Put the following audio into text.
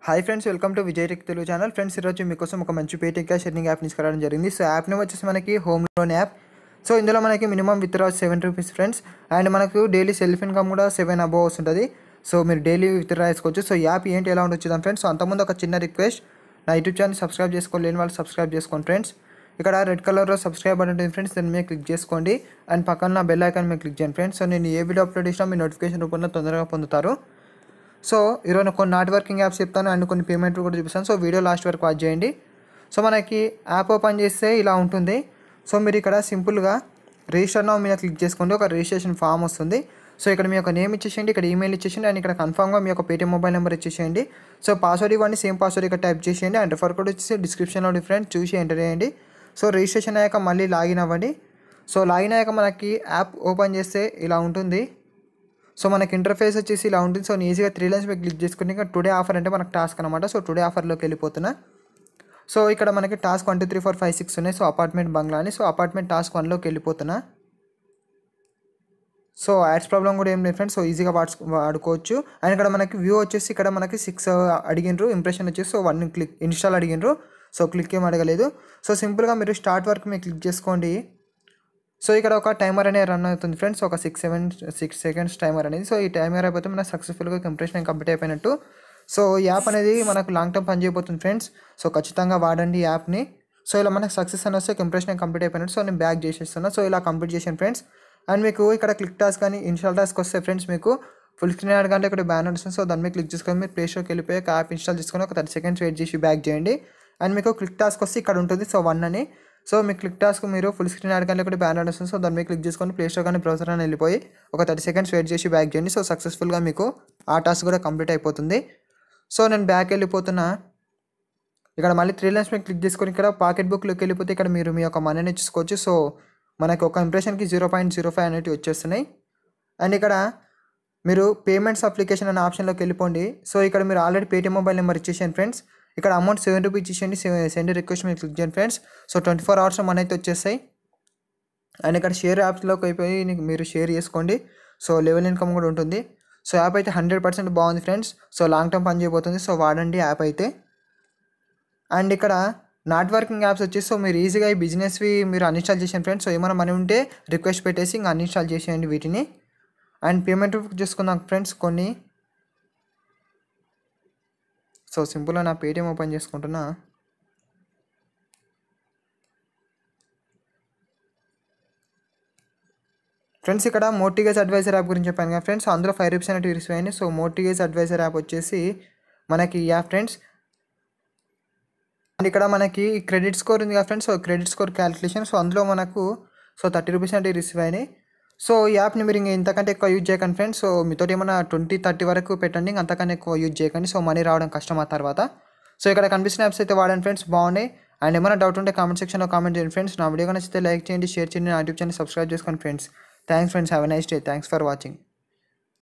hi friends welcome to Vijay tech Telugu channel friends ఈరోజు మీకోసం ఒక మంచి పేటిక్ షెడ్నింగ్ యాప్ తీసుకురావడం జరిగింది సో యాప్ నేమ్ వచ్చేసి మనకి హోమ్ లోన్ యాప్ సో ఇందులో మనకి minimum withdraw seven rupees friends and మనకు డైలీ సెల్ఫ్ ఇన్కమ్ కూడా సెవెన్ అబోవ్ వస్తుంటుంది సో మీరు డైలీ విత్ డ్రా చేసుకోవచ్చు సో యాప్ ఏంటి ఎలా ఉండొచ్చు చూద్దాం ఫ్రెండ్స్ సో అంతకుముందు ఒక చిన్న రిక్వెస్ట్ నా యూట్యూబ్ ఛానల్ సబ్స్క్రైబ్ చేసుకోలేని వాళ్ళు సబ్స్క్రైబ్ చేసుకోండి ఫ్రెండ్స్ ఇక్కడ రెడ్ కలర్లో సబ్స్క్రైబ్ బటన్ ఉంటుంది ఫ్రెండ్స్ దాన్ని మీరు క్లిక్ చేసుకోండి అండ్ పక్కన బెల్ ఐకాన్ మీద క్లిక్ చేయండి ఫ్రెండ్స్ సో నేను ఏ వీడియో అప్లోడ్ చేసినా మీ నోటిఫికేషన్ రూపంలో తొందరగా పొందుతారు సో ఈరోజు కొన్ని నాట్ వర్కింగ్ యాప్స్ చెప్తాను అండ్ కొన్ని పేమెంట్ కూడా చూపిస్తాను సో వీడియో లాస్ట్ వరకు వాచ్ చేయండి సో మనకి యాప్ ఓపెన్ చేస్తే ఇలా ఉంటుంది సో మీరు ఇక్కడ సింపుల్గా రిజిస్టర్ నౌ మీద క్లిక్ చేసుకోండి ఒక రిజిస్ట్రేషన్ ఫామ్ వస్తుంది సో ఇక్కడ మీ యొక్క నేమ్ ఇచ్చేసేయండి ఇక్కడ ఈమెయిల్ ఇచ్చేసేయండి అండ్ ఇక్కడ కన్ఫామ్గా మీ యొక్క పేటీఎం మొబైల్ నెంబర్ ఇచ్చేసేయండి సో పాస్వర్డ్ ఇవ్వండి సేమ్ పాస్వర్డ్ ఇక్కడ టైప్ చేసేయండి అండ్ రిఫర్ కోడ్ వచ్చేసి డిస్క్రిప్షన్లో డిఫరెంట్ చూసి ఎంటర్ చేయండి సో రిజిస్ట్రేషన్ అయ్యాక మళ్ళీ లాగిన్ అవ్వండి సో లాగిన్ అయ్యాక మనకి యాప్ ఓపెన్ చేస్తే ఇలా ఉంటుంది సో మనకి ఇంటర్ఫేస్ వచ్చేసి ఇలా ఉంటుంది సో నేను ఈజీగా త్రీ లైన్స్ మీద క్లిక్ చేసుకుని ఇంకా టుడే ఆఫర్ అంటే మనకు టాస్క్ అనమాట సో టుడే ఆఫర్లోకి వెళ్ళిపోతున్నా సో ఇక్కడ మనకి task one two three four five six ఉన్నాయి సో అపార్ట్మెంట్ బంగ్లా అని సో అపార్ట్మెంట్ టాస్క్ వన్లోకి వెళ్ళిపోతున్నా సో యాడ్స్ ప్రాబ్లం కూడా ఏం లేదు ఫ్రెండ్స్ సో ఈజీగా వాడ్స్ వాడుకోవచ్చు అండ్ ఇక్కడ మనకి వ్యూ వచ్చేసి ఇక్కడ మనకి సిక్స్ అడిగినరు ఇంప్రెషన్ వచ్చేసి సో వన్ క్లిక్ ఇన్స్టాల్ అడిగినరు సో క్లిక్ ఏం అడగలేదు సో సింపుల్గా మీరు స్టార్ట్ వర్క్ మీరు క్లిక్ చేసుకోండి సో ఇక్కడ ఒక టైమర్ అనేది రన్ అవుతుంది ఫ్రెండ్స్ ఒక six seven six seconds timer అనేది సో ఈ టైమర్ అయిపోతే మనకు సక్సెస్ఫుల్గా కంప్రెషన్ కంప్లీట్ అయిపోయినట్టు సో ఈ యాప్ అనేది మనకు లాంగ్ టర్మ్ పనిచేయబోతుంది ఫ్రెండ్స్ సో ఖచ్చితంగా వాడండి ఈ యాప్ని సో ఇలా మనకు సక్సెస్ అని వస్తే కంప్రెషన్ కంప్లీట్ అయిపోయినట్టు సో నేను బ్యాక్ చేసేస్తున్నా సో ఇలా కంప్లీట్ చేసాను ఫ్రెండ్స్ అండ్ మీకు ఇక్కడ క్లిక్ టాస్క్ కానీ ఇన్స్టాల్ టాస్క్ వస్తే ఫ్రెండ్స్ మీకు ఫుల్ స్క్రీన్ యాడ్ కంటే ఇక్కడ బ్యానర్ వస్తుంది సో దాని మీద క్లిక్ చేసుకొని మీరు ప్లే స్టోర్కి వెళ్ళిపోయి యాప్ ఇన్స్టాల్ చేసుకొని ఒక థర్టీ సెకండ్స్ వెయిట్ చేసి బ్యాక్ చేయండి అండ్ మీకు క్లిక్ టాస్క్ వస్తే ఇక్కడ ఉంటుంది సో వన్ అని సో మీ క్లిక్ టాస్క్ మీరు ఫుల్ స్క్రీన్ యాడ్ కానీ ఒకటి బ్యానర్ వస్తుంది సో దాని మీద క్లిక్ చేసుకొని ప్లే స్టోర్ కానీ బ్రౌజర్ అని వెళ్ళిపోయి ఒక థర్టీ సెకండ్స్ వెయిట్ చేసి బ్యాక్ చేయండి సో సక్సెస్ఫుల్గా మీకు ఆ టాస్క్ కూడా కంప్లీట్ అయిపోతుంది సో నేను బ్యాక్ వెళ్ళిపోతున్నా ఇక్కడ మళ్ళీ త్రీ లైన్స్ మీద క్లిక్ చేసుకొని ఇక్కడ పాకెట్ బుక్లోకి వెళ్ళిపోతే ఇక్కడ మీరు మీ యొక్క మనీని చూసుకోవచ్చు సో మనకి ఒక ఇంప్రెషన్కి జీరో పాయింట్ జీరో ఫైవ్ అనేవి వచ్చేస్తున్నాయి అండ్ ఇక్కడ మీరు పేమెంట్స్ అప్లికేషన్ అనే ఆప్షన్లోకి వెళ్ళిపోండి సో ఇక్కడ మీరు ఆల్రెడీ పేటీఎం మొబైల్ నెంబర్ ఇచ్చేసాను ఫ్రెండ్స్ ఇక్కడ అమౌంట్ సెవెన్ రూపీస్ ఇచ్చేయండి సెండ్ రిక్వెస్ట్ మీరు క్లిక్ చేయండి friends so twenty four hours మన అయితే వచ్చేస్తాయి అండ్ ఇక్కడ షేర్ యాప్స్లోకి అయిపోయి నీకు మీరు షేర్ చేసుకోండి సో లెవెల్ ఇన్కమ్ కూడా ఉంటుంది సో యాప్ అయితే హండ్రెడ్ పర్సెంట్ బాగుంది ఫ్రెండ్స్ సో లాంగ్ టర్మ్ పని చేయబోతుంది సో వాడండి యాప్ అయితే అండ్ ఇక్కడ నాట్ వర్కింగ్ యాప్స్ వచ్చేసి సో మీరు ఈజీగా ఈ బిజినెస్వి మీరు అన్ఇన్స్టాల్ చేసాను ఫ్రెండ్స్ సో ఏమైనా మనీ ఉంటే రిక్వెస్ట్ పెట్టేసి ఇంకా అన్ఇన్స్టాల్ చేసేయండి వీటిని అండ్ పేమెంట్ చేసుకుందాం ఫ్రెండ్స్ కొన్ని సో సింపుల్గా నా పేటిఎం ఓపెన్ చేసుకుంటున్నా ఫ్రెండ్స్ ఇక్కడ మోటిగేజ్ అడ్వైజర్ యాప్ గురించి చెప్పాను కదా ఫ్రెండ్స్ అందులో ఫైవ్ రూపీస్ అనేవి రిసీవ్ అయ్యింది సో మోటిగేజ్ అడ్వైజర్ యాప్ వచ్చేసి మనకి ఈ యాప్ ఫ్రెండ్స్ అండ్ ఇక్కడ మనకి క్రెడిట్ స్కోర్ ఉంది కదా friends so credit score calculation so అందులో మనకు సో థర్టీ రూపీస్ అంటే రిసీవ్ అయినాయి సో ఈ యాప్ని మీరు ఇంకా ఇంతకంటే ఎక్కువ యూజ్ చేయకండి ఫ్రెండ్స్ సో మీతో ఏమైనా ట్వంటీ థర్టీ వరకు పెట్టండి ఇంకా అంతకన్నా ఎక్కువ యూజ్ చేయకండి సో మనీ రావడం కష్టం ఆ తర్వాత సో ఇక్కడ కనిపిస్తున్న యాప్స్ అయితే వాడండి ఫ్రెండ్స్ బాగున్నాయి అండ్ ఏమైనా డౌట్ ఉంటే కామెంట్ సెక్షన్లో కామెంట్ చేయండి ఫ్రెండ్స్ నా వీడియో నచ్చితే లైక్ చేయండి షేర్ చేయండి నా యూట్యూబ్ ఛానల్ సబ్స్క్రైబ్ చేసుకోండి friends thanks friends have a nice day thanks for watching